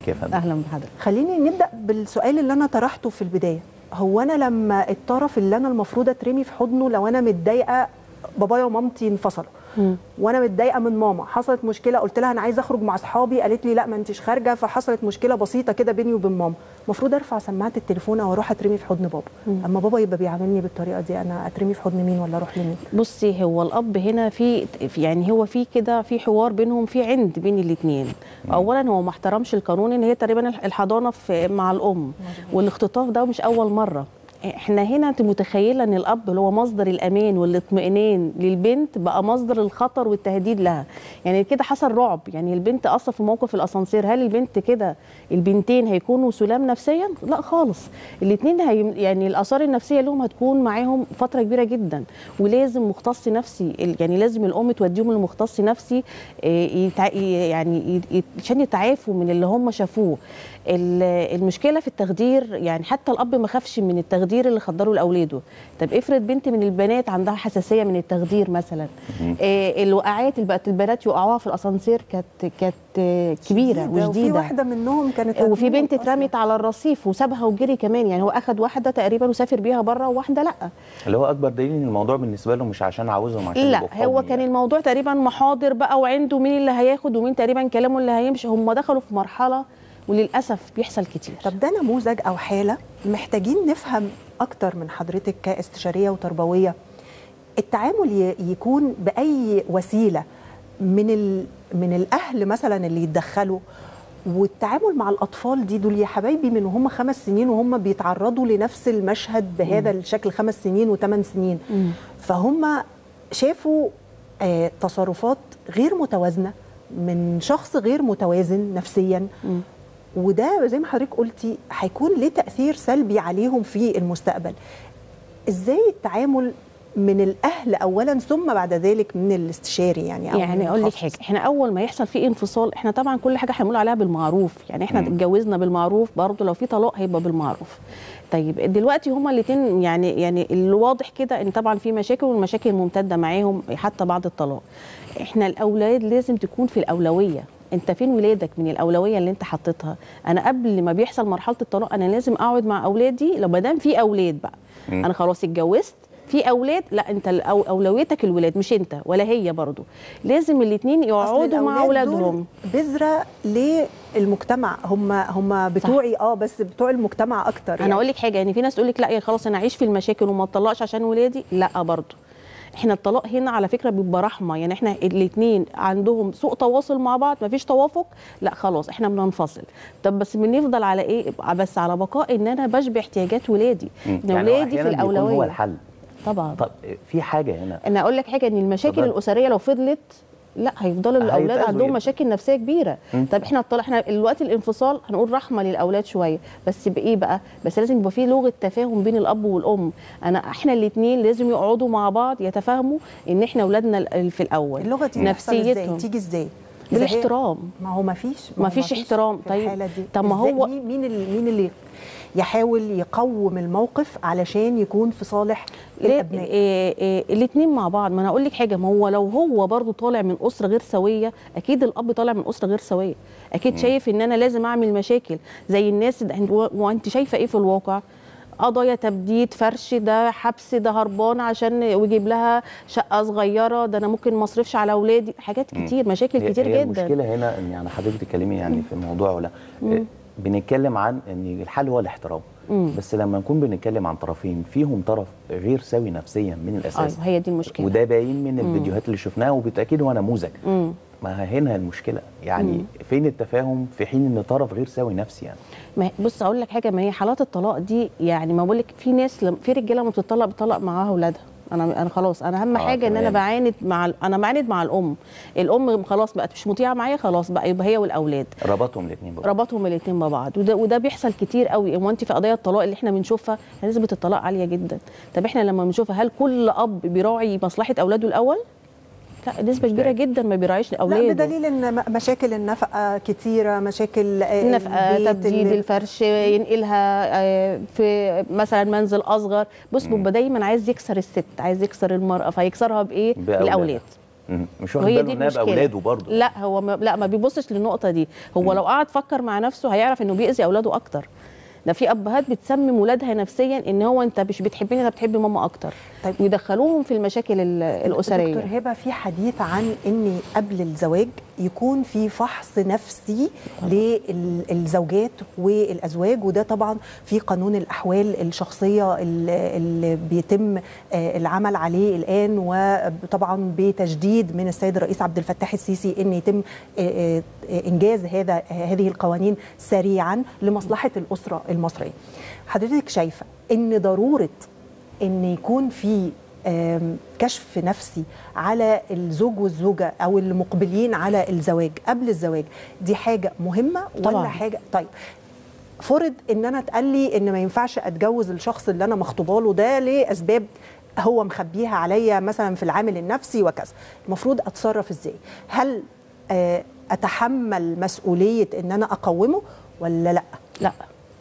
يا فندم اهلا بحضرتك خليني نبدا بالسؤال اللي انا طرحته في البدايه هو انا لما الطرف اللي انا المفروض اترمي في حضنه لو انا متضايقه بابايا ومامتي انفصلوا وانا متضايقه من ماما حصلت مشكله قلت لها انا عايزه اخرج مع اصحابي قالت لي لا ما انتش خارجه فحصلت مشكله بسيطه كده بيني وبين ماما المفروض ارفع سماعه التليفون او اروح اترمي في حضن بابا اما بابا يبقى بيعاملني بالطريقه دي انا اترمي في حضن مين ولا اروح لمين بصي هو الاب هنا في في- يعني هو في كده في حوار بينهم في عند بين الاثنين اولا هو ما احترمش القانون ان هي تقريبا الح- الحضانه في مع الام والاختطاف ده مش اول مره احنا هنا انت متخيله ان الاب اللي هو مصدر الامان والاطمئنان للبنت بقى مصدر الخطر والتهديد لها يعني كده حصل رعب يعني البنت اصلا في موقف الاسانسير هل البنت كده البنتين هيكونوا سلام نفسيا لا خالص الاثنين هي يعني الاثار النفسيه لهم هتكون معاهم فتره كبيره جدا ولازم مختص نفسي ال- يعني لازم الام توديهم لمختص نفسي آه، يتع... يعني ي- ي- عشان يتعافوا من اللي هم شافوه ال- المشكله في التخدير يعني حتى الاب ما خافش من التخدير اللي خدره لاولاده طب افرض بنت من البنات عندها حساسيه من التخدير مثلا آه، الوقعات اللي بقت البنات يقعوها في الاسانسير كانت كانت آه، كبيره شديدة، وفي وشديده واحده منهم كانت وفي هتموت بنت أصلاً. اترمت على الرصيف وسابها وجري كمان يعني هو اخد واحده تقريبا وسافر بيها بره وواحده لا اللي هو اكبر دليل ان الموضوع بالنسبه له مش عشان عاوزهم عشان لا يبقوا في هو حضني كان يعني. الموضوع تقريبا محاضر بقى وعنده مين اللي هياخد ومين تقريبا كلامه اللي هيمشي هم دخلوا في مرحله وللاسف بيحصل كتير طب ده نموذج او حاله محتاجين نفهم اكتر من حضرتك كاستشاريه وتربويه التعامل ي- يكون باي وسيله من ال... من الاهل مثلا اللي يتدخلوا والتعامل مع الاطفال دي دول يا حبايبي من وهم خمس سنين وهم بيتعرضوا لنفس المشهد بهذا الشكل خمس سنين وثمان سنين فهم شافوا آه تصرفات غير متوازنه من شخص غير متوازن نفسيا وده زي ما حضرتك قلتي هيكون ليه تاثير سلبي عليهم في المستقبل ازاي التعامل من الاهل اولا ثم بعد ذلك من الاستشاري يعني أو من يعني اقول لك المتخصص؟ حاجه احنا اول ما يحصل في انفصال احنا طبعا كل حاجه هنقول عليها بالمعروف يعني احنا اتجوزنا بالمعروف برضه لو في طلاق هيبقى بالمعروف طيب دلوقتي هما الاثنين يعني يعني الواضح كده ان طبعا في مشاكل والمشاكل ممتده معاهم حتى بعد الطلاق احنا الاولاد لازم تكون في الاولويه انت فين ولادك من الاولويه اللي انت حطيتها انا قبل ما بيحصل مرحله الطلاق انا لازم اقعد مع اولادي لو ما دام في اولاد بقى مم. انا خلاص اتجوزت في اولاد لا انت الأو- اولويتك الولاد مش انت ولا هي برضو لازم الاثنين أصل يقعدوا مع الأولاد دول اولادهم بذره للمجتمع هم هم بتوعي اه بس بتوع المجتمع اكتر انا اقول لك حاجه يعني في ناس تقول لك لا يا خلاص انا اعيش في المشاكل وما اتطلقش عشان ولادي لا برضو احنا الطلاق هنا على فكره بيبقى رحمه يعني احنا الاثنين عندهم سوء تواصل مع بعض مفيش توافق لا خلاص احنا بننفصل طب بس بنفضل على ايه بس على بقاء ان انا بشبع احتياجات ولادي مم. ان يعني هو ولادي في أحياناً بيكون هو الاولويه الحل طبعا طب في حاجه هنا انا اقول لك حاجه ان المشاكل اتفضل. الاسريه لو فضلت لا هيفضلوا الاولاد هيتأذوا عندهم جدا. مشاكل نفسيه كبيره مم. طب احنا الطلاق احنا الوقت الانفصال هنقول رحمه للاولاد شويه بس بايه بقى بس لازم يبقى في لغه تفاهم بين الاب والام انا احنا الاثنين لازم يقعدوا مع بعض يتفاهموا ان احنا اولادنا ال- في الاول اللغه دي بتحصل ازاي نفسيتهم تيجي ازاي إذا هي- بالاحترام ما هو ما فيش ما فيش احترام. في طيب. الحالة دي. طب ما إزاي- هو- مين مين اللي مين اللي يحاول يقوم الموقف علشان يكون في صالح الابناء إيه إيه الاثنين مع بعض ما انا اقول لك حاجه ما هو لو هو برضو طالع من اسره غير سويه اكيد الاب طالع من اسره غير سويه اكيد شايف ان انا لازم اعمل مشاكل زي الناس ده و- وانت شايفه ايه في الواقع قضايا تبديد فرش ده حبس ده هربان عشان ويجيب لها شقه صغيره ده انا ممكن ما اصرفش على اولادي حاجات مم. كتير مشاكل هي- كتير هي جدا المشكله هنا ان يعني حضرتك بتتكلمي يعني في موضوع ولا بنتكلم عن ان الحل هو الاحترام مم. بس لما نكون بنتكلم عن طرفين فيهم طرف غير سوي نفسيا من الاساس ايوه هي دي المشكله وده باين من الفيديوهات اللي شفناها وبالتاكيد هو نموذج مم. ما هنا المشكله يعني مم. فين التفاهم في حين ان طرف غير سوي نفسي يعني ما هي- بص اقول لك حاجه ما هي حالات الطلاق دي يعني ما بقول لك في ناس لم في رجاله لما بتطلق بتطلق معاها اولادها انا انا خلاص انا اهم آه، حاجه ان انا تمام. بعاند مع ال- انا بعاند مع الام الام خلاص بقت مش مطيعه معايا خلاص بقى يبقى هي والاولاد ربطهم الاثنين ببعض ربطهم الاثنين ببعض وده وده بيحصل كتير قوي هو انت في قضايا الطلاق اللي احنا بنشوفها نسبه الطلاق عاليه جدا طب احنا لما بنشوفها هل كل اب بيراعي مصلحه اولاده الاول لا نسبه مش كبيره دايما. جدا ما بيراعيش لا اولاده بدليل ان م- مشاكل النفقه كتيره مشاكل آه، نفقه البيت تبديد اللي- الفرش ينقلها آه، في مثلا منزل اصغر بص بيبقى دايما عايز يكسر الست عايز يكسر المراه فيكسرها بايه بأولادها. بالاولاد مم. مش واخد وهي باله دي انها المشكله باولاده برضه لا هو ما لا ما بيبصش للنقطه دي هو لو قعد فكر مع نفسه هيعرف انه بيأذي اولاده اكتر ده في ابهات بتسمم ولادها نفسيا ان هو انت مش بتحبني انت بتحب ماما اكتر طيب. ويدخلوهم في المشاكل ال- الاسريه دكتور هبه في حديث عن ان قبل الزواج يكون في فحص نفسي للزوجات والازواج وده طبعا في قانون الاحوال الشخصيه اللي اللي بيتم آه، العمل عليه الان وطبعا بتجديد من السيد الرئيس عبد الفتاح السيسي ان يتم آه، آه، انجاز هذا هذه القوانين سريعا لمصلحه الاسره المصريه. حضرتك شايفه ان ضروره ان يكون في آم، كشف نفسي على الزوج والزوجه او المقبلين على الزواج قبل الزواج دي حاجه مهمه ولا طبعاً. حاجه طيب فرض ان انا اتقال لي ان ما ينفعش اتجوز الشخص اللي انا مخطوبه له ده لاسباب هو مخبيها عليا مثلا في العامل النفسي وكذا المفروض اتصرف ازاي هل آه، اتحمل مسؤوليه ان انا اقومه ولا لا لا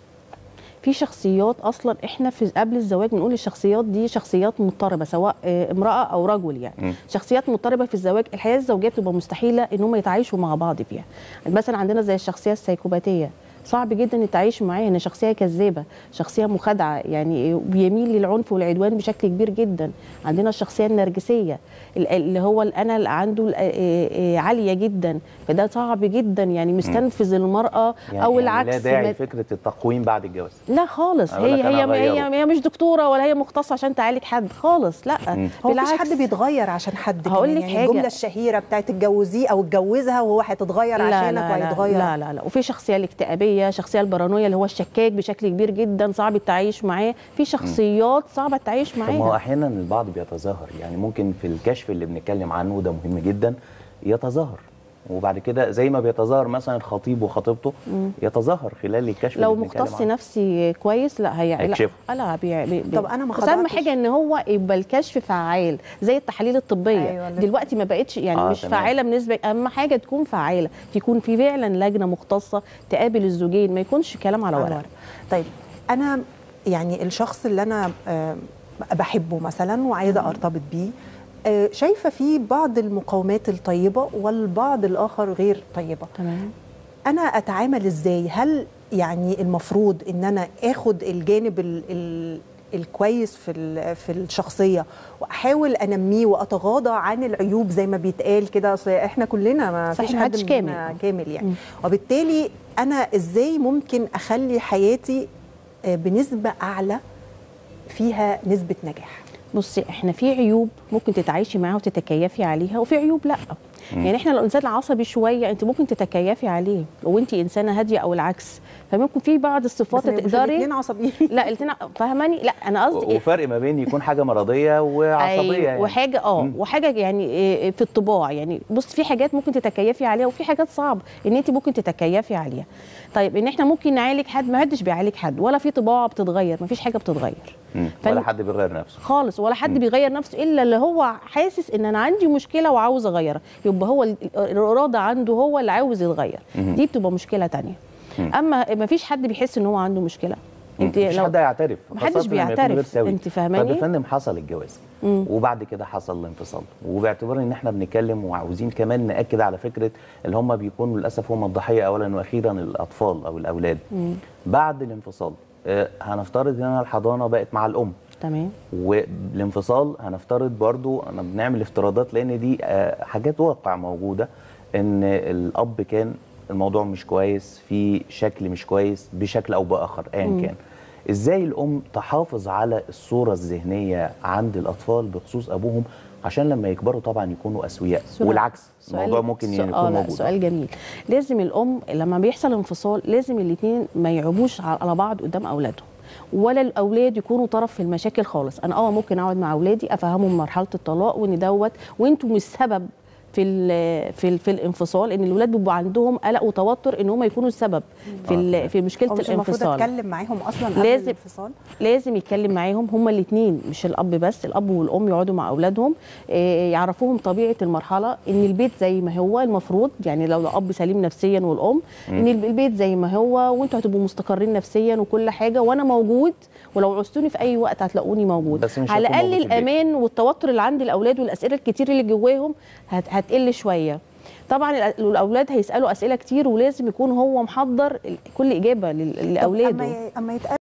في شخصيات اصلا احنا في قبل الزواج بنقول الشخصيات دي شخصيات مضطربه سواء آه، امراه او رجل يعني مم. شخصيات مضطربه في الزواج الحياه الزوجيه بتبقى مستحيله ان هم يتعايشوا مع بعض فيها مثلا عندنا زي الشخصيه السيكوباتيه صعب جدا التعايش معاها ان شخصيه كذابه شخصيه مخادعه يعني بيميل للعنف والعدوان بشكل كبير جدا عندنا الشخصيه النرجسيه ال- اللي هو الانا اللي عنده ال- آه، آه، عاليه جدا فده صعب جدا يعني مستنفذ المراه يعني او يعني العكس لا داعي ما- لفكره التقويم بعد الجواز لا خالص أقول لك هي أنا هي أغيره. هي هي مش دكتوره ولا هي مختصه عشان تعالج حد خالص لا مم. هو مفيش حد بيتغير عشان حد هقول كمان. لك يعني حاجة. الجمله الشهيره بتاعت اتجوزيه او اتجوزها وهو هيتغير لا عشانك لا لا, وهيتغير لا لا لا وفي شخصيه الاكتئابيه شخصيه البارانويا اللي هو الشكاك بشكل كبير جدا صعب التعايش معاه في شخصيات صعب التعايش طب ما هو معاها احيانا البعض بيتظاهر يعني ممكن في الكشف اللي بنتكلم عنه وده مهم جدا يتظاهر وبعد كده زي ما بيتظاهر مثلا الخطيب وخطيبته يتظاهر خلال الكشف لو اللي بنتكلم مختص عنه. نفسي كويس لا هي هيكشفه. لا لا بي بي طب أنا ما بس اهم خضعتش. حاجه ان هو يبقى الكشف فعال زي التحاليل الطبيه أيوة، أيوة اللي- دلوقتي ما بقتش يعني آه، مش تمام. فعاله بنسبه اهم حاجه تكون فعاله يكون في فعلا لجنه مختصه تقابل الزوجين ما يكونش كلام على على ورق ورق. طيب انا يعني الشخص اللي انا آه، بحبه مثلا وعايزه ارتبط بيه آه، شايفه فيه بعض المقومات الطيبه والبعض الاخر غير طيبه تمام انا اتعامل ازاي هل يعني المفروض ان انا اخد الجانب ال ال الكويس في ال- في الشخصيه واحاول انميه واتغاضى عن العيوب زي ما بيتقال كده أصل احنا كلنا ما صحيح، فيش حد محدش كامل. مننا كامل يعني مم. وبالتالي انا ازاي ممكن اخلي حياتي آه، بنسبه اعلى فيها نسبه نجاح بصي احنا في عيوب ممكن تتعايشي معاها وتتكيفي عليها وفي عيوب لا يعني احنا لو انسان عصبي شويه انت ممكن تتكيفي عليه وانت انسانه هاديه او العكس فممكن في بعض الصفات بس ما يبقوش تقدري الاتنين عصبيين لا الاثنين فاهماني لا انا قصدي وفرق ما بين يكون حاجه مرضيه وعصبيه أيوة يعني. وحاجه اه مم. وحاجه يعني إيه في الطباع يعني بص في حاجات ممكن تتكيفي عليها وفي حاجات صعب ان انت ممكن تتكيفي عليها طيب ان احنا ممكن نعالج حد ما حدش بيعالج حد ولا في طباع بتتغير ما فيش حاجه بتتغير مم. فال- ولا حد بيغير نفسه خالص ولا حد مم. بيغير نفسه الا اللي هو حاسس ان انا عندي مشكله وعاوز اغيرها يبقى هو ال- الاراده عنده هو اللي عاوز يتغير مم. دي بتبقى مشكله تانية مم. اما ما فيش حد بيحس ان هو عنده مشكله انت مفيش لو حد هيعترف محدش خاصة لما يكون بيعترف. غير سوي. أنت فاهماني؟ طب يا فندم حصل الجواز مم. وبعد كده حصل الانفصال وباعتبار ان احنا بنتكلم وعاوزين كمان ناكد على فكره اللي هم بيكونوا للاسف هم الضحيه اولا واخيرا الاطفال او الاولاد مم. بعد الانفصال آه، هنفترض ان أنا الحضانه بقت مع الام تمام والانفصال هنفترض برضو انا بنعمل افتراضات لان دي آه، حاجات واقع موجوده ان الاب كان الموضوع مش كويس في شكل مش كويس بشكل او باخر ايا مم. كان ازاي الام تحافظ على الصوره الذهنيه عند الاطفال بخصوص ابوهم عشان لما يكبروا طبعا يكونوا اسوياء سؤال- والعكس سؤال- الموضوع ممكن سؤال- يكون آه لا، موجود سؤال جميل لازم الام لما بيحصل انفصال لازم الاثنين ما يعيبوش على بعض قدام اولادهم ولا الاولاد يكونوا طرف في المشاكل خالص انا اه ممكن اقعد مع اولادي افهمهم مرحله الطلاق وان دوت وانتوا مش سبب في ال- في ال- في الانفصال ان الولاد بيبقوا عندهم قلق وتوتر ان هم يكونوا السبب في ال- في مشكله هو مش المفروض الانفصال اتكلم معاهم اصلا قبل لازم- الانفصال لازم يتكلم معاهم هما الاثنين مش الاب بس الاب والام يقعدوا مع اولادهم آه، يعرفوهم طبيعه المرحله ان البيت زي ما هو المفروض يعني لو الاب سليم نفسيا والام ان الب- البيت زي ما هو وانتوا هتبقوا مستقرين نفسيا وكل حاجه وانا موجود ولو عوزتوني في اي وقت هتلاقوني موجود بس مش على هكون الاقل موجود في البيت. الامان والتوتر اللي عند الاولاد والاسئله الكتير اللي جواهم هت هتقل شويه طبعا الأ- الاولاد هيسالوا اسئله كتير ولازم يكون هو محضر ال- كل اجابه لل- طب لاولاده اما ي- اما يتقال